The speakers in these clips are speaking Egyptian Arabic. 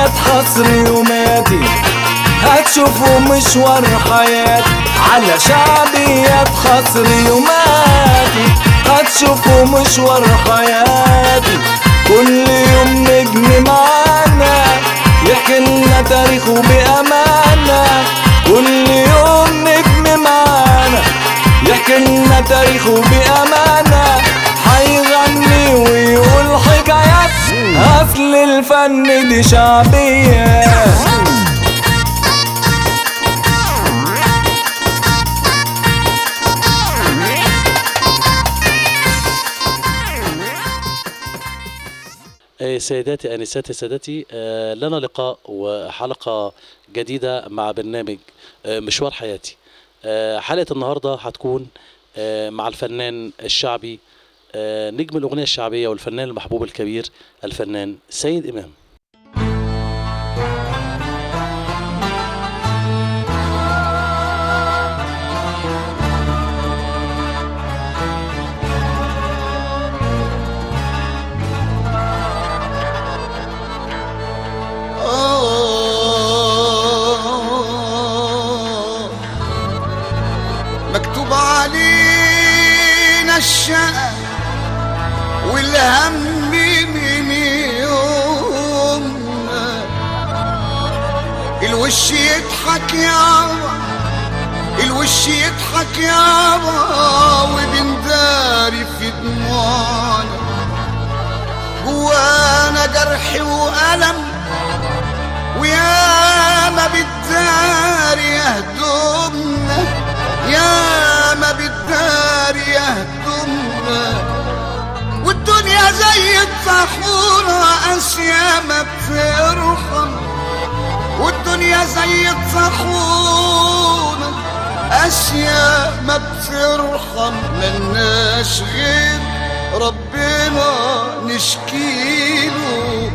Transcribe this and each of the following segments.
شعبيات حصر يوماتي هتشوفوا مشوار حياتي على شعبيات حصر يوماتي هتشوفوا مشوار حياتي كل يوم نجم معانا يحكي لنا تاريخه بأمانة كل يوم نجم معانا يحكي لنا تاريخه بأمانة هيغني ويقول حكايات أصل الفن دي شعبية آه، سيداتي انساتي سادتي آه، لنا لقاء وحلقه جديده مع برنامج آه، مشوار حياتي آه، حلقه النهارده هتكون آه، مع الفنان الشعبي آه، نجم الاغنيه الشعبيه والفنان المحبوب الكبير الفنان سيد امام آه مكتوب علينا الشقى والهم من يومنا الوش يضحك يابا الوش يضحك يابا وبنداري في دموعنا جوانا جرح وألم ويا ما بالدار يهدمنا يا ما بالدار يهدمنا والدنيا زي الطاحونة قاسية ما بترحم والدنيا زي الطاحونة قاسية ما بترحم ملناش غير ربنا نشكيله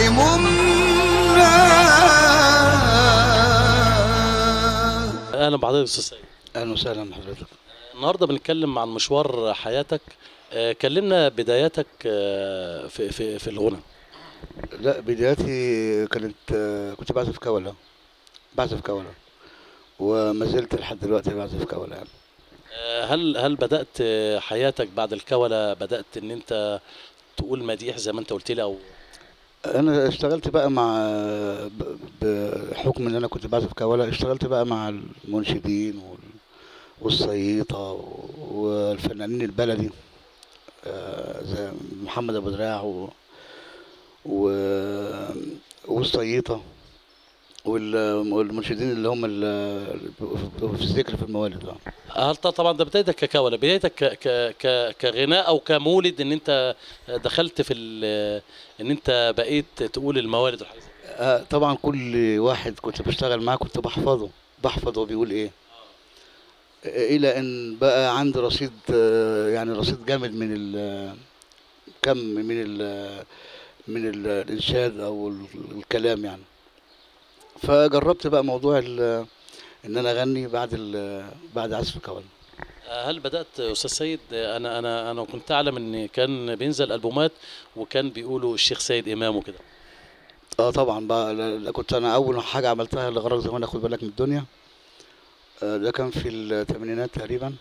همومنا اهلا بحضرتك استاذ سيد اهلا وسهلا بحضرتك النهارده بنتكلم عن مشوار حياتك آه، كلمنا بداياتك آه، في في في الغنى لا بداياتي كانت آه، كنت بعزف كولا بعزف كولا وما زلت لحد دلوقتي بعزف كولا يعني آه، هل هل بدات آه، حياتك بعد الكوله بدات ان انت تقول مديح زي ما انت قلت لي او انا اشتغلت بقى مع ب- بحكم ان انا كنت بعزف كولا اشتغلت بقى مع المنشدين وال- والصييطة والفنانين البلدي آه، زي محمد ابو دراع و... و... والصييطة وال- والمنشدين اللي هم ال- في الذكر في الموالد آه. هل ط- طبعا ده بدايتك ككوله بدايتك ك ك ك كغناء او كمولد ان انت دخلت في ال- ان انت بقيت تقول الموالد والحاجات دي. آه، طبعا كل واحد كنت بشتغل معاه كنت بحفظه بحفظ هو بيقول ايه آه، الى ان بقى عندي رصيد آه، يعني رصيد جامد من ال كم من ال من ال- الانشاد او ال- الكلام يعني فجربت بقى موضوع ال- ان انا اغني بعد ال- بعد عزف الكوالي هل بدات استاذ سيد انا انا انا كنت اعلم ان كان بينزل البومات وكان بيقولوا الشيخ سيد امام وكده اه طبعا بقى لا- لا كنت انا اول حاجه عملتها لغرض زمان اخد بالك من الدنيا آه، ده كان في الثمانينات تقريبا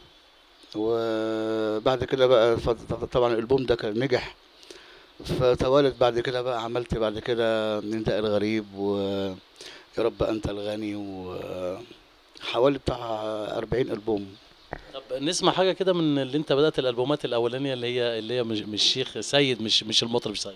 وبعد كده بقى فض- طبعا الالبوم ده كان نجح فتوالت بعد كده بقى عملت بعد كده نداء الغريب و يا رب انت الغني وحوالي بتاع 40 البوم طب نسمع حاجه كده من اللي انت بدات الالبومات الاولانيه اللي هي اللي هي مش مش الشيخ سيد مش مش المطرب سيد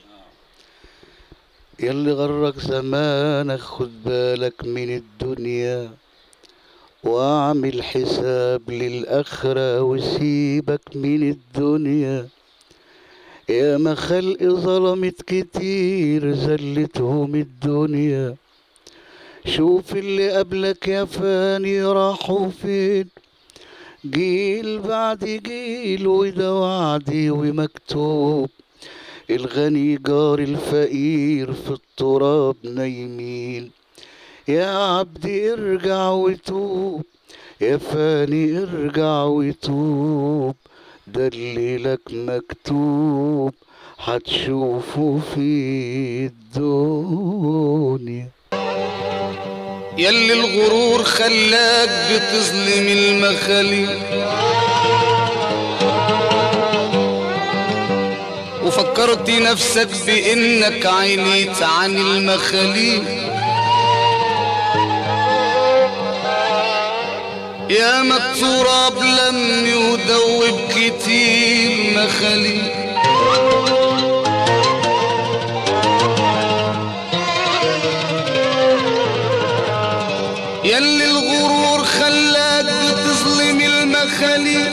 يلي غرك زمانك خد بالك من الدنيا واعمل حساب للآخرة وسيبك من الدنيا يا ما خلق ظلمت كتير زلتهم الدنيا شوف اللي قبلك يا فاني راحوا فين جيل بعد جيل وده وعدي ومكتوب الغني جار الفقير في التراب نايمين يا عبدي ارجع وتوب يا فاني ارجع وتوب ده اللي لك مكتوب هتشوفوا في الدنيا يلي الغرور خلاك بتظلم المخاليق وفكرت نفسك بانك عينيت عن المخاليق يا ما التراب لم يدوب كتير مخاليق يلي الغرور خلاك بتظلم المخاليق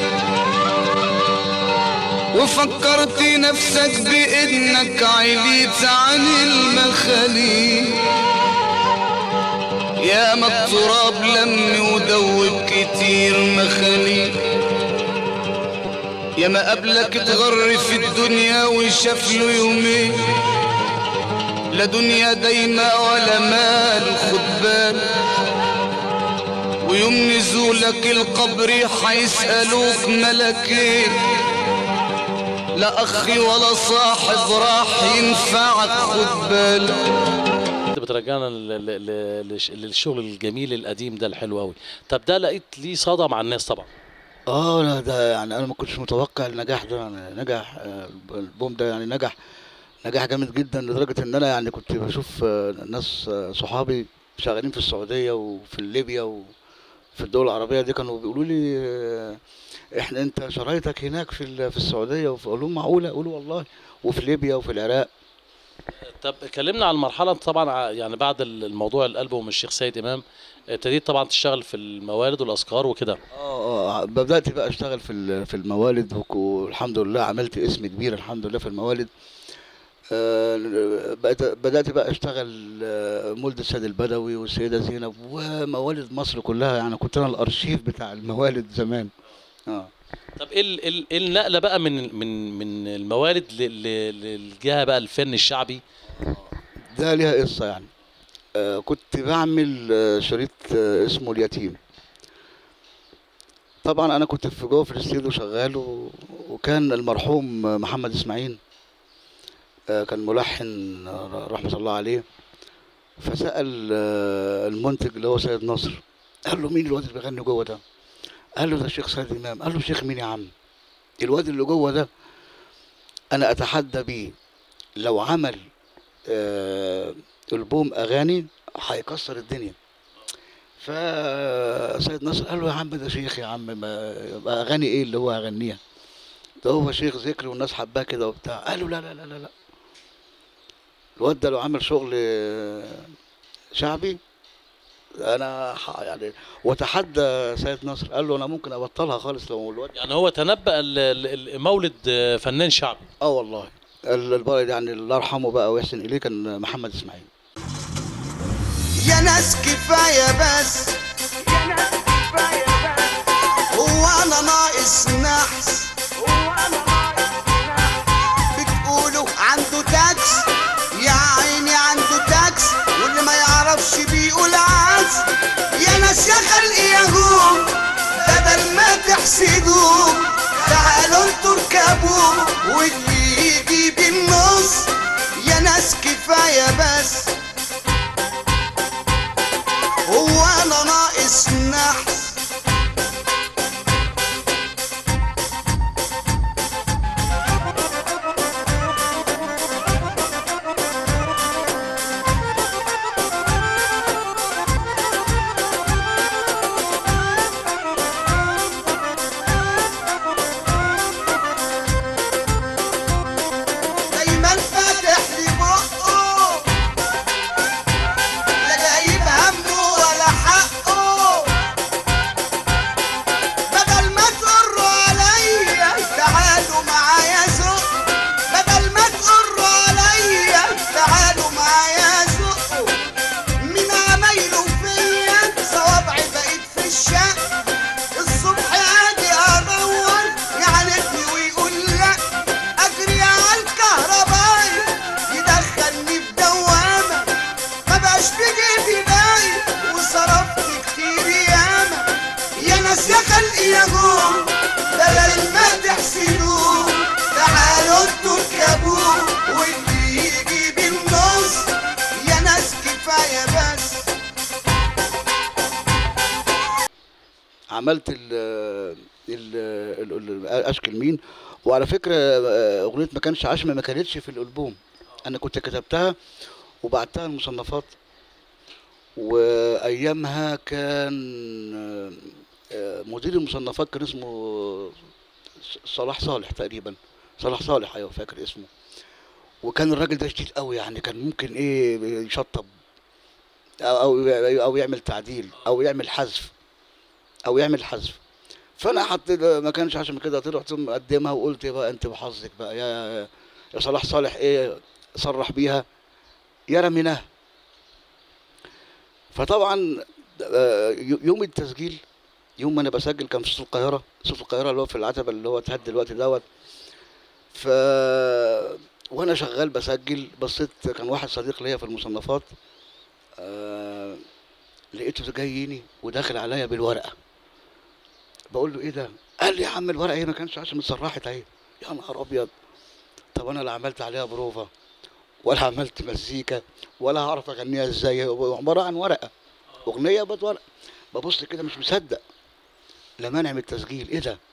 وفكرت نفسك بانك عليت عن المخاليق يا ما التراب لم يدوب كتير مخاليق يا ما قبلك اتغر في الدنيا وشاف له يومين لا دنيا دايمة ولا مال خد بالك ويوم نزولك القبر حيسألوك ملكين لا أخي ولا صاحب راح ينفعك خد بالك انت بترجعنا لل- لل- للش- للشغل الجميل القديم ده الحلو قوي طب ده لقيت ليه صدى مع الناس طبعا اه لا ده يعني انا ما كنتش متوقع النجاح ده يعني نجح آه، البوم ده يعني نجح نجاح جامد جدا لدرجه ان انا يعني كنت بشوف آه، ناس آه، صحابي شغالين في السعوديه وفي ليبيا وفي الدول العربيه دي كانوا بيقولوا لي آه، احنا انت شرايطك هناك في ال- في السعوديه وفي اقول لهم معقوله اقولوا والله وفي ليبيا وفي العراق طب كلمنا عن المرحله طبعا ع- يعني بعد ال- الموضوع الالبوم الشيخ سيد امام ابتديت طبعا تشتغل في الموالد والاذكار وكده اه اه بدات بقى اشتغل في ال- في الموالد وك- والحمد لله عملت اسم كبير الحمد لله في الموالد آه، بقيت- بدات بقى اشتغل آه، مولد السيد البدوي والسيده زينب وموالد مصر كلها يعني كنت انا الارشيف بتاع الموالد زمان اه طب ايه ال- ال- إيه النقله بقى من من من الموالد ل- ل- للجهه بقى الفن الشعبي ده ليها قصه يعني آه كنت بعمل آه شريط آه اسمه اليتيم طبعا انا كنت في جوه في الاستديو شغال و... وكان المرحوم محمد اسماعيل آه كان ملحن آه، رحمه الله عليه فسال آه المنتج اللي هو سيد نصر قال له مين الواد اللي بيغني جوه ده قال له ده الشيخ سيد امام قال له شيخ مين يا عم الواد اللي جوه ده انا اتحدى بيه لو عمل آه البوم اغاني هيكسر الدنيا فسيد نصر قال له يا عم ده شيخ يا عم ما يبقى اغاني ايه اللي هو هيغنيها ده هو شيخ ذكر والناس حباه كده وبتاع قال له لا لا لا لا لا الواد ده لو عمل شغل آه، شعبي انا ح- يعني وتحدى سيد نصر قال له انا ممكن ابطلها خالص لو الواد يعني هو تنبأ ال- ال- ال- مولد آه، فنان شعبي اه والله ال- البلد يعني الله يرحمه بقى ويحسن اليه كان محمد اسماعيل يا ناس كفاية بس هو أنا ناقص نحس بتقولوا عنده تاكس يا عيني عنده تاكس واللي ما يعرفش بيقول عكس يا ناس يا خلقي يا جوم بدل ما تحسدوه تعالوا انتوا اركبوا واللي يجي بالنص يا ناس كفاية بس هو انا ناقص نحس عملت ال ال ال- ال- اشكل مين وعلى فكره آه، اغنيه ما كانش عشمه ما كانتش في الالبوم انا كنت كتبتها وبعتها المصنفات وايامها كان آه، آه، مدير المصنفات كان اسمه صلاح صالح تقريبا صلاح صالح ايوه فاكر اسمه وكان الراجل ده شديد قوي يعني كان ممكن ايه يشطب او او او يعمل تعديل او يعمل حذف او يعمل حذف فانا حطيت ما كانش عشان كده طلعت مقدمها وقلت بقى انت وحظك بقى يا يا صلاح صالح ايه صرح بيها يا رميناها فطبعا آه، يوم التسجيل يوم ما انا بسجل كان في صوت القاهره صوت القاهره اللي هو في العتبه اللي هو اتهد دلوقتي دوت ف وانا شغال بسجل بصيت كان واحد صديق ليا في المصنفات آه... لقيته جايني وداخل عليا بالورقه بقول له ايه ده قال لي يا عم الورقه هي ما كانش عشان متصرحت اهي يا نهار ابيض طب انا لا عملت عليها بروفا ولا عملت مزيكا ولا هعرف اغنيها ازاي هو عباره عن ورقه اغنيه بس ورقه ببص كده مش مصدق لا مانع من التسجيل ايه ده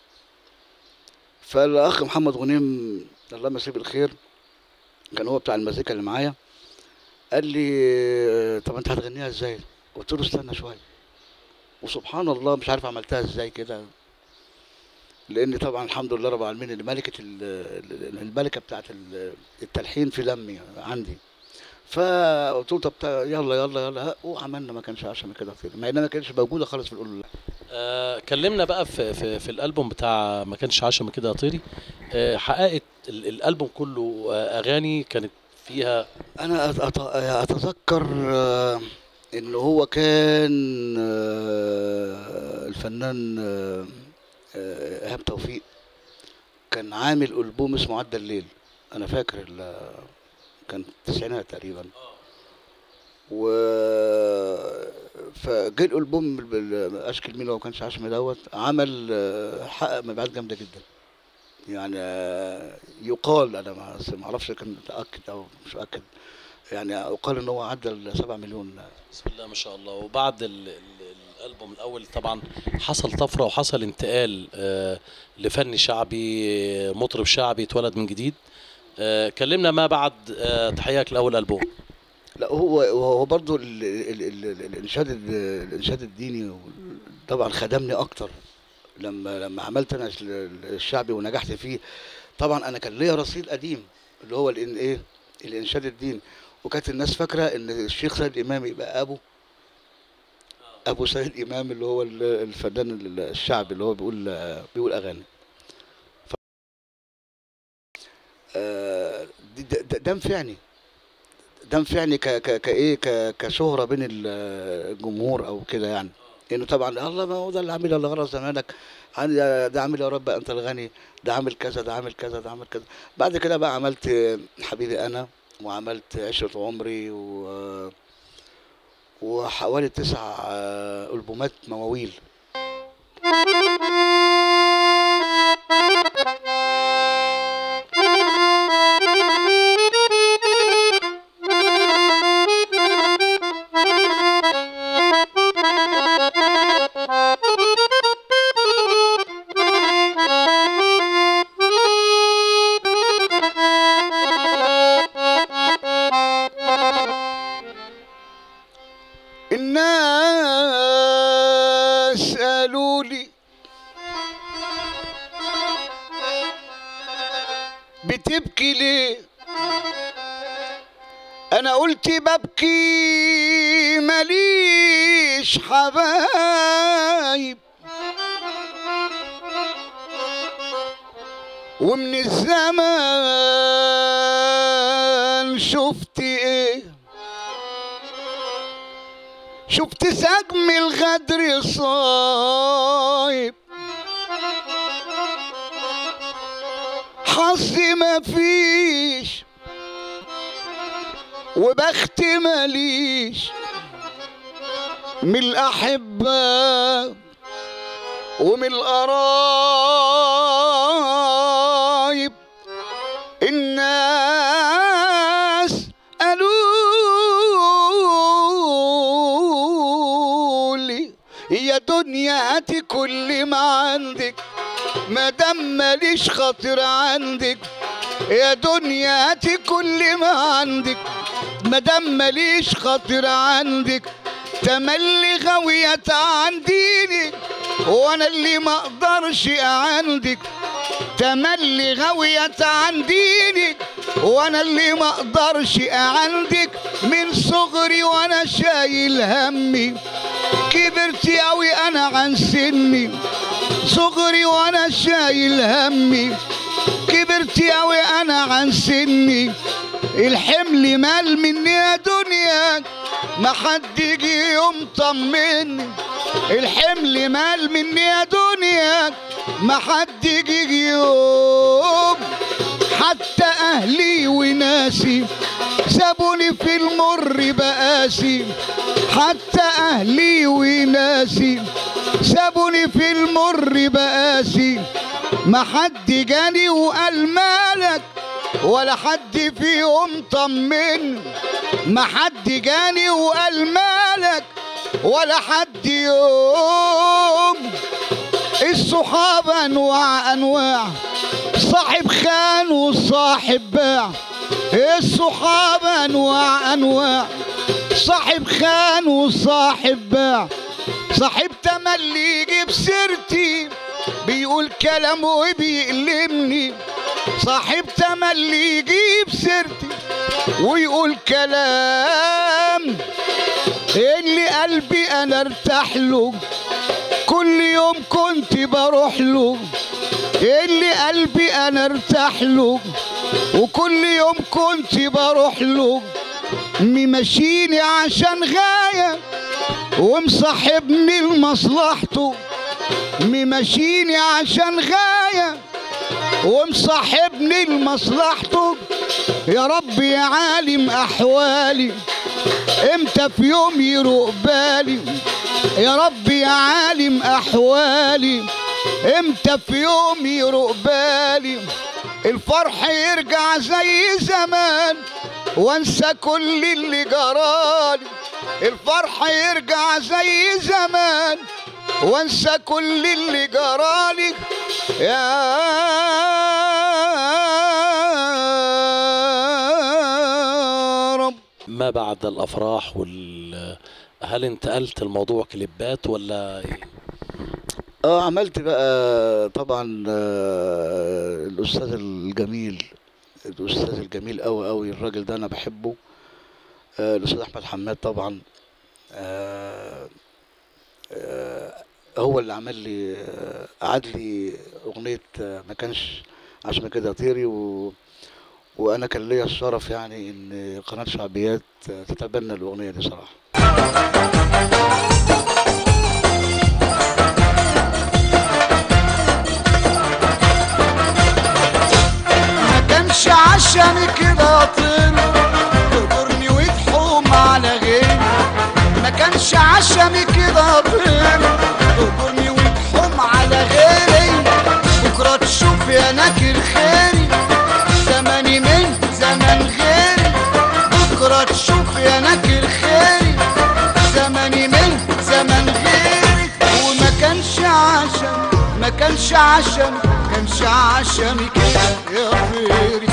فالاخ محمد غنيم الله يمسيه بالخير كان هو بتاع المزيكا اللي معايا قال لي طب انت هتغنيها ازاي قلت له استنى شويه وسبحان الله مش عارف عملتها ازاي كده لان طبعا الحمد لله رب العالمين اللي ملكه ال- الملكه بتاعت ال- التلحين في لمي عندي فقلت له طب تا- يلا يلا يلا وعملنا ما كانش عشان كده كتير مع انها ما كانتش موجوده خالص في الأولى آه كلمنا بقى في, في, في الالبوم بتاع ما كانش عشم كده يا طيري آه حققت ال- الالبوم كله آه اغاني كانت فيها انا أت- أت- اتذكر آه، ان هو كان آه، الفنان آه، آه، ايهاب توفيق كان عامل البوم اسمه عدى الليل انا فاكر ال- كان التسعينات تقريبا و فجه الالبوم بال- اشكل مين لو كانش عشمي دوت عمل آه، حقق مبيعات جامده جدا يعني آه، يقال انا ما ما اعرفش كان متاكد او مش متاكد يعني يقال ان هو عدى ال 7 مليون بسم الله ما شاء الله وبعد ال ال الالبوم الاول طبعا حصل طفره وحصل انتقال آه لفن شعبي آه، مطرب شعبي اتولد من جديد آه كلمنا ما بعد آه تحياك لاول البوم لا هو هو برضه ال- ال- ال- ال- الانشاد ال- الانشاد الديني طبعا خدمني اكتر لما لما عملت انا ال- الشعبي ونجحت فيه طبعا انا كان ليا رصيد قديم اللي هو الإن ايه الانشاد الديني وكانت الناس فاكره ان الشيخ سيد امام يبقى ابو ابو سيد امام اللي هو ال- الفنان ال- الشعبي اللي هو بيقول بيقول اغاني ف... آه، ده- ده ده نفعني ده نفعني ك ك كايه ك كشهره بين ال- الجمهور او كده يعني انه طبعا الله ما هو ده اللي عامل اللي غرض زمانك عن- ده عامل يا رب انت الغني ده عامل كذا ده عامل كذا ده عامل كذا بعد كده بقى عملت حبيبي انا وعملت عشرة عمري و وحوالي تسع آه، ألبومات مواويل الناس قالوا لي بتبكي ليه انا قلت ببكي ماليش حبايب ومن الزمان شفت ايه شفت سجم الغدر صايب حظي مفيش وبخت ماليش من الأحبة ومن القرايب الناس قالوا لي يا دنيا دنيا هاتي كل ما عندك مادام ماليش خاطر عندك يا دنيا هاتي كل ما عندك مادام ماليش خاطر عندك تملي غاوية عنديني وانا اللي ما اقدرش عندك تملي غاوية عنديني وانا اللي ما اقدرش عندك من صغري وانا شايل همي كبرت اوي انا عن سني صغري وانا شايل همي كبرت اوي انا عن سني الحمل مال مني يا دنيا ما حد يجي يوم طمني الحمل مال مني يا دنيا ما حد يجي يوم حتى اهلي وناسي سابوني في المر بقاسي حتى اهلي وناسي سابوني في المر بقاسي ما حد جاني وقال مالك ولا حد فيهم طمني ما حد جاني وقال مالك ولا حد يوم الصحاب انواع انواع صاحب خان وصاحب باع الصحاب انواع انواع صاحب خان وصاحب باع صاحب تملي يجيب سيرتي بيقول كلام وبيألمني صاحب تملي يجيب سيرتي ويقول كلام اللي قلبي انا ارتاح له كل يوم كنت بروح له اللي قلبي انا ارتاح له وكل يوم كنت بروح له ممشيني عشان غاية ومصاحبني لمصلحته ممشيني عشان غاية ومصاحبني لمصلحته يا رب يا عالم احوالي امتى في يوم يروق بالي يا رب يا عالم احوالي امتى في يوم يروق بالي الفرح يرجع زي زمان وانسى كل اللي جرالي الفرح يرجع زي زمان وانسى كل اللي جرالي يا رب ما بعد الافراح وال هل انتقلت الموضوع كليبات ولا اه عملت بقى طبعا آه، الاستاذ الجميل الاستاذ الجميل قوي قوي الراجل ده انا بحبه آه، الاستاذ احمد حماد طبعا آه، آه، هو اللي عمل لي آه، اعاد لي اغنيه آه، ما كانش عشان كده طيري و وانا كان ليا الشرف يعني ان قناه شعبيات آه، تتبنى الاغنيه دي صراحه ما كانش عشان كده طير تضرني وتحوم على غيري ما كانش عشان كده طير تضرني وتحوم على غيري بكرة تشوف يا ناكر خيري زماني من زمن غيري بكرة تشوف يا ناكر خيري زماني من زمن غيري وما كانش عشان ما كانش عشان كانش عشان كده يا خيري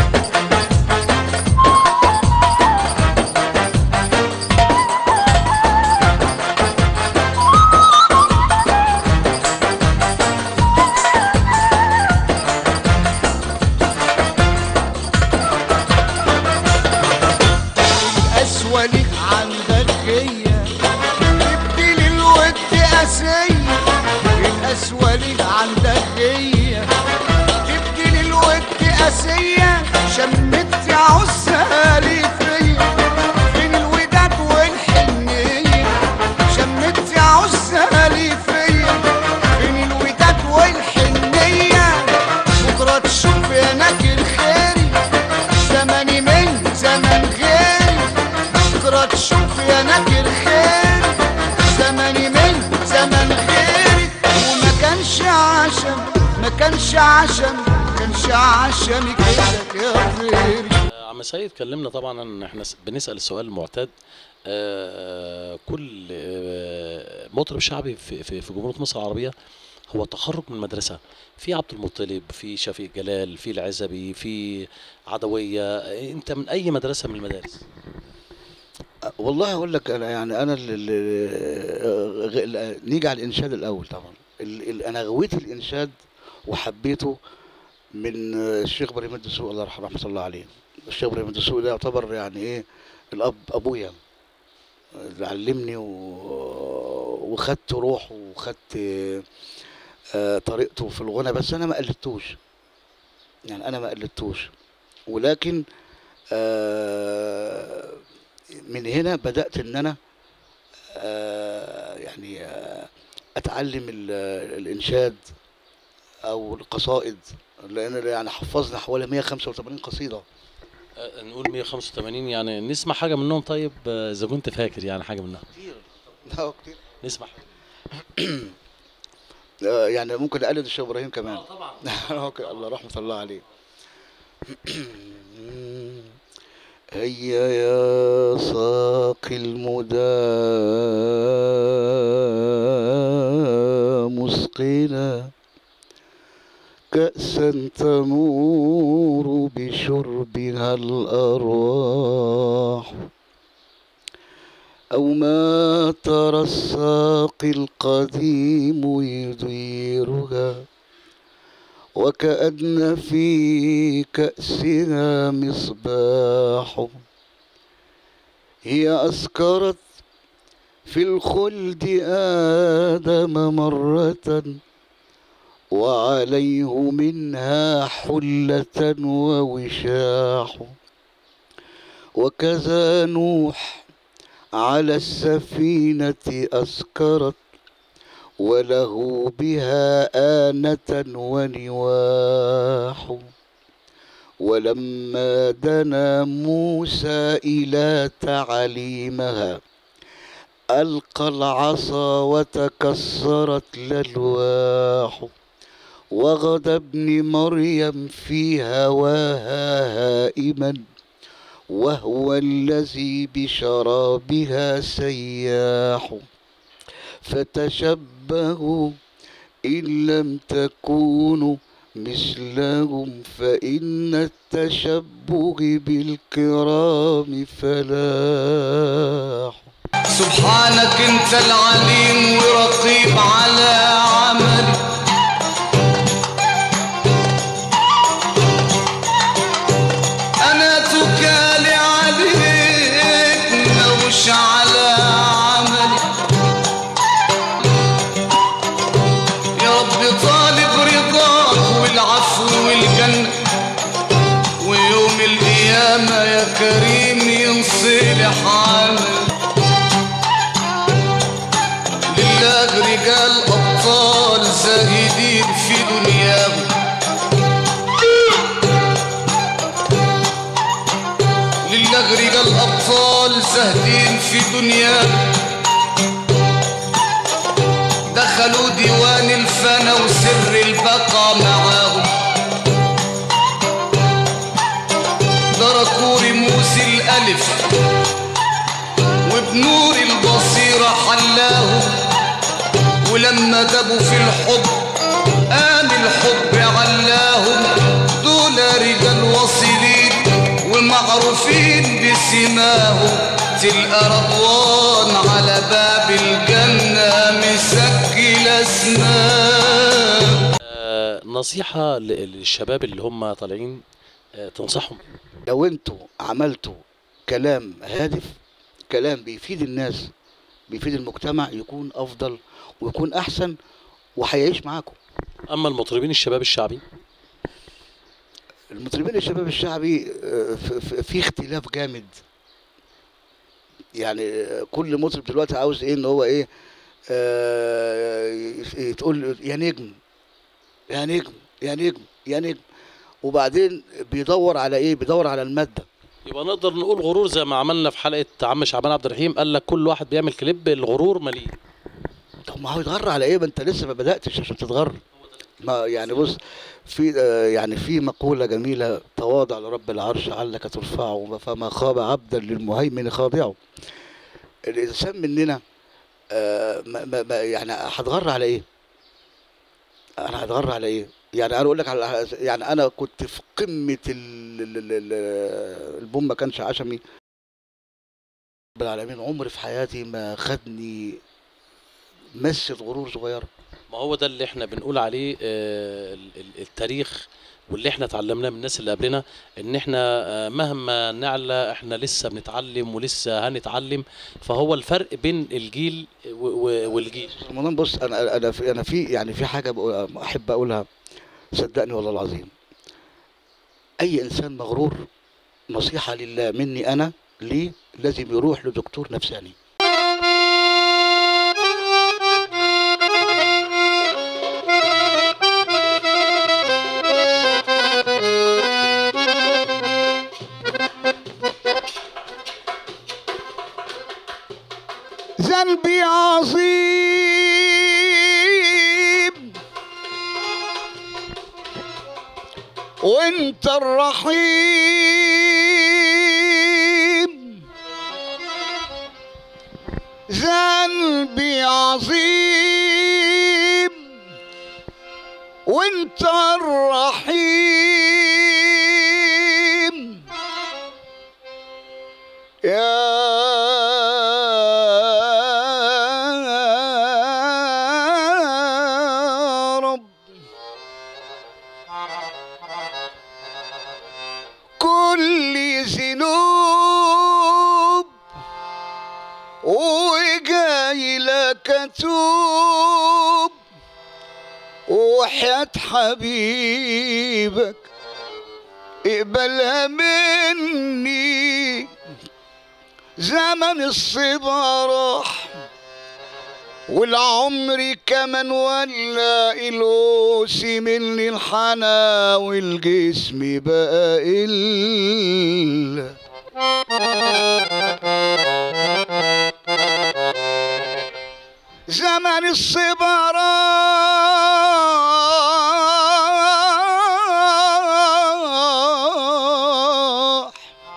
القسوة ليك عندك غية تبدي الود قاسية القسوة ليك عندك غية تبدي الود قاسية شمت عزها لي فيا بين الوداد والحنية شمت عزها لي فيا بين الوداد والحنية بكرة تشوف يا ناكر خيري زماني من زمن غيري بكرة تشوف يا ناكر خيري زماني من زمن غيري وما كانش عشان ما كانش عشان ما كانش عشان كده يا غيري آه، عم سيد كلمنا طبعا ان احنا س- بنسال السؤال المعتاد آه، كل آه، مطرب شعبي في في في جمهوريه مصر العربيه هو تخرج من مدرسه في عبد المطلب في شفيق جلال في العزبي في عدويه انت من اي مدرسه من المدارس والله اقول لك انا يعني انا اللي اللي نيجي على الانشاد الاول طبعا ال- ال- انا غويت الانشاد وحبيته من الشيخ ابراهيم الدسوقي الله يرحمه رحمه الله عليه الشيخ ابراهيم الدسوقي ده يعتبر يعني ايه الاب ابويا اللي علمني و- وخدت روحه وخدت آه، طريقته في الغنى بس انا ما قلدتوش يعني انا ما قلدتوش ولكن آه، من هنا بدأت إن أنا آه، يعني آه، أتعلم ال- الإنشاد أو القصائد لأن يعني حفظنا حوالي 185 قصيدة آه، نقول 185 يعني نسمع حاجه منهم طيب آه، اذا كنت فاكر يعني حاجه منها كتير لا كتير نسمع حاجة. آه، يعني ممكن أقلد الشيخ إبراهيم كمان آه، طبعا أوكي، الله رحمة الله عليه هيا يا ساقي المدى مسقنا كأسا تمور بشربها الأرواح أو ما ترى الساقي القديم يديرها وكأن في كأسها مصباح هي أسكرت في الخلد آدم مرة وعليه منها حلة ووشاح وكذا نوح على السفينة أسكرت وله بها آنة ونواح ولما دنا موسى إلى تعليمها ألقى العصا وتكسرت الألواح وغدا ابن مريم في هواها هائما وهو الذي بشرابها سياح فتشبهوا إن لم تكونوا مثلهم فإن التشبه بالكرام فلاح سبحانك انت العليم ورقيب على عملي انا تكالي عليك مش على عملي يا رب طالب رضاك والعفو والجنة ويوم القيامة يا كريم ينصلح عملي لله رجال أبطال زاهدين في دنياهم لله رجال أبطال زاهدين في دنياهم دخلوا ديوان الفنا وسر البقى معاهم دركوا رموز الألف وبنور البصيرة حلاهم ولما دبوا في الحب قام الحب علاهم دول رجال واصلين ومعروفين بسماهم تلقى رضوان على باب الجنة مسجل اسماء آه، نصيحه ل- للشباب اللي هم طالعين آه، تنصحهم لو انتوا عملتوا كلام هادف كلام بيفيد الناس بيفيد المجتمع يكون افضل ويكون احسن وهيعيش معاكم اما المطربين الشباب الشعبي المطربين الشباب الشعبي آه، ف- ف- في اختلاف جامد يعني آه، كل مطرب دلوقتي عاوز ايه ان هو ايه آه، ي- تقول يا نجم يا نجم يا نجم يا نجم وبعدين بيدور على ايه بيدور على الماده يبقى نقدر نقول غرور زي ما عملنا في حلقه عم شعبان عبد الرحيم قال لك كل واحد بيعمل كليب الغرور مليء طب ما هو يتغر على ايه ما انت لسه ما بداتش عشان تتغر ما يعني بص في آه، يعني في مقولة جميلة تواضع لرب العرش علك ترفعه فما خاب عبدا للمهيمن خاضعه الانسان مننا آه، ما ما ما يعني هتغر على ايه؟ انا هتغر على ايه؟ يعني انا اقول لك على يعني انا كنت في قمه ال- ال- ال- ال- البوم ما كانش عشمي رب العالمين عمري في حياتي ما خدني مسة غرور صغيره ما هو ده اللي احنا بنقول عليه آه، ال- ال- التاريخ واللي احنا اتعلمناه من الناس اللي قبلنا ان احنا آه، مهما نعلى احنا لسه بنتعلم ولسه هنتعلم فهو الفرق بين الجيل و- و- والجيل رمضان بص انا انا في انا في يعني في حاجه بقول- احب اقولها صدقني والله العظيم اي انسان مغرور نصيحه لله مني انا ليه لازم يروح لدكتور نفساني ذنبي عظيم وانت الرحيم ذنبي عظيم وانت الرحيم يا رب كل ذنوب وجاي لك اتوب وحياة حبيبك اقبلها مني زمن الصبا راح والعمر كمان ولا الوس مني الحنا والجسم بقى إلا زمن الصبا راح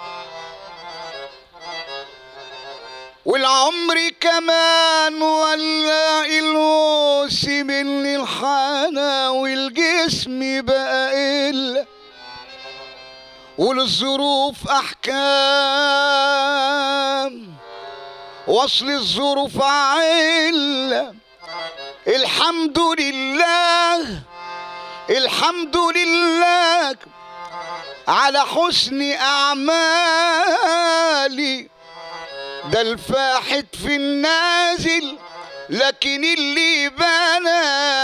والعمر كمان ولا الوس مني الحنا والجسم بقى إلا وللظروف أحكام وصل الظروف علة الحمد لله الحمد لله على حسن أعمالي ده الفاحت في النازل لكن اللي بنى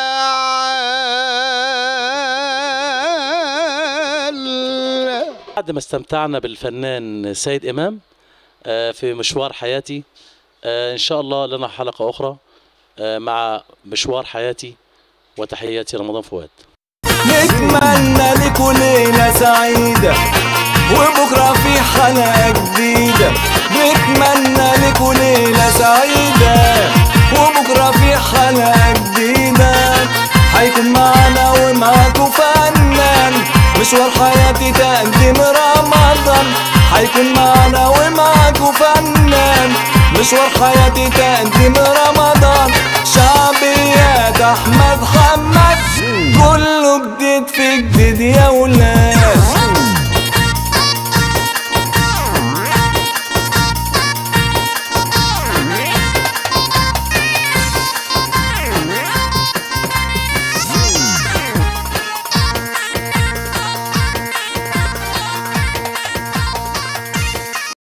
عال بعد ما استمتعنا بالفنان سيد إمام آه، في مشوار حياتي آه، إن شاء الله لنا حلقة أخرى آه، مع مشوار حياتي وتحياتي رمضان فؤاد نتمنى لكم ليلة سعيدة وبكرة في حلقة جديدة نتمنى لكم ليلة سعيدة وبكرة في حلقة جديدة هيكون معانا ومعاكم فنان مشوار حياتي تقديم رمضان هيكون معانا ومعاكم فنان مشوار حياتي تقديم رمضان شعبيات احمد حمد كله جديد في جديد يا ولاد